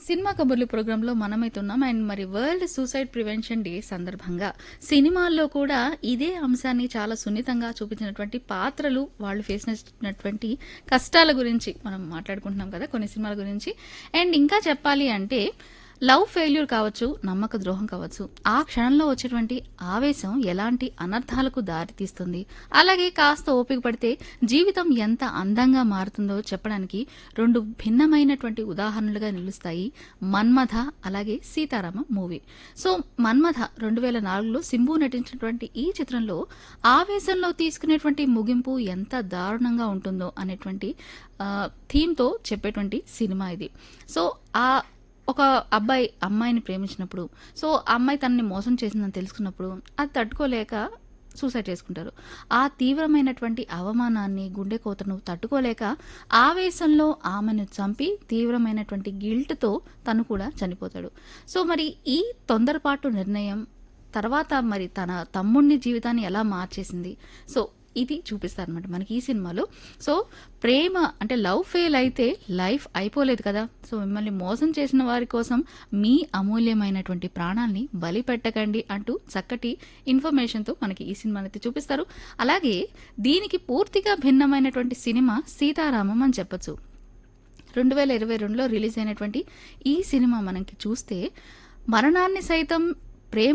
cinema కబుర్లు ప్రోగ్రాంలో మనమైతున్నాం అండ్ మరి వరల్డ్ సూసైడ్ ప్రివెన్షన్ డే సందర్భంగా సినిమాల్లో కూడా ఇదే అంశాన్ని చాలా సున్నితంగా చూపించినటువంటి పాత్రలు వాళ్ళు ఫేస్ చేసినటువంటి కష్టాల గురించి మనం మాట్లాడుకుంటున్నాం కదా కొన్ని సినిమాల గురించి అండ్ ఇంకా చెప్పాలి అంటే లవ్ ఫెయిల్యూర్ కావచ్చు నమ్మక ద్రోహం కావచ్చు ఆ క్షణంలో వచ్చేటువంటి ఆవేశం ఎలాంటి అనర్థాలకు దారితీస్తుంది అలాగే కాస్త ఓపిక పడితే జీవితం ఎంత అందంగా మారుతుందో చెప్పడానికి రెండు భిన్నమైనటువంటి ఉదాహరణలుగా నిలుస్తాయి మన్మథ అలాగే సీతారామ మూవీ సో మన్మథ రెండు వేల నాలుగులో సింబు నటించినటువంటి ఈ చిత్రంలో ఆవేశంలో తీసుకునేటువంటి ముగింపు ఎంత దారుణంగా ఉంటుందో అనేటువంటి ఆ, థీమ్తో చెప్పేటువంటి సినిమా ఇది సో ఆ ఒక అబ్బాయి అమ్మాయిని ప్రేమించినప్పుడు సో ఆ అమ్మాయి తనని మోసం చేసిందని తెలుసుకున్నప్పుడు అది తట్టుకోలేక సూసైడ్ చేసుకుంటారు ఆ తీవ్రమైనటువంటి అవమానాన్ని గుండె కోతను తట్టుకోలేక ఆవేశంలో ఆమెను చంపి తీవ్రమైనటువంటి గిల్ట్తో తను కూడా చనిపోతాడు సో మరి ఈ తొందరపాటు నిర్ణయం తర్వాత మరి తన తమ్ముడిని జీవితాన్ని ఎలా మార్చేసింది సో ఇది చూపిస్తారు అనమాట మనకి ఈ సినిమాలో సో ప్రేమ అంటే లవ్ ఫెయిల్ అయితే లైఫ్ అయిపోలేదు కదా సో మిమ్మల్ని మోసం చేసిన వారి కోసం మీ అమూల్యమైనటువంటి ప్రాణాల్ని బలి పెట్టకండి అంటూ చక్కటి ఇన్ఫర్మేషన్తో మనకి ఈ సినిమాని అయితే చూపిస్తారు అలాగే దీనికి పూర్తిగా భిన్నమైనటువంటి సినిమా సీతారామం అని చెప్పొచ్చు రెండు వేల ఇరవై రెండులో రిలీజ్ అయినటువంటి ఈ సినిమా మనకి చూస్తే మరణాన్ని సైతం